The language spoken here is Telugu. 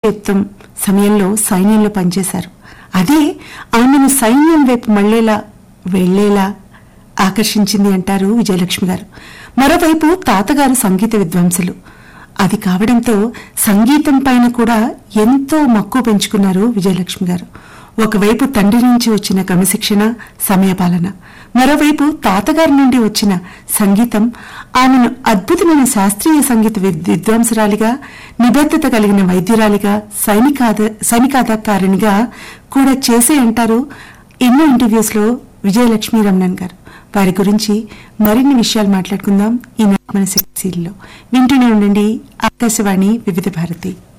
నిష్ణాతుత్వం సమయంలో సైన్యంలో పనిచేశారు అదే ఆమెను సైన్యం వైపు మళ్ళేలా వెళ్లేలా ఆకర్షించింది అంటారు విజయలక్ష్మి గారు మరోవైపు తాతగారు సంగీత విద్వాంసులు అది కావడంతో సంగీతం పైన కూడా ఎంతో మక్కువ పెంచుకున్నారు విజయలక్ష్మి గారు ఒకవైపు తండ్రి నుంచి వచ్చిన క్రమశిక్షణ సమయపాలన మరోవైపు తాతగారి నుండి వచ్చిన సంగీతం ఆమెను అద్భుతమైన శాస్త్రీయ సంగీత విద్- విద్వాంసురాలిగా నిబద్ధత కలిగిన వైద్యురాలిగా సైనికాద సైనికాధికారినిగా కూడా చేసే అంటారు ఎన్నో ఇంటర్వ్యూస్ లో విజయలక్ష్మి రమణన్ గారు వారి గురించి మరిన్ని విషయాలు మాట్లాడుకుందాం ఈ మన శక్తిలో వింటూనే ఉండండి ఆకాశవాణి వివిధ భారతి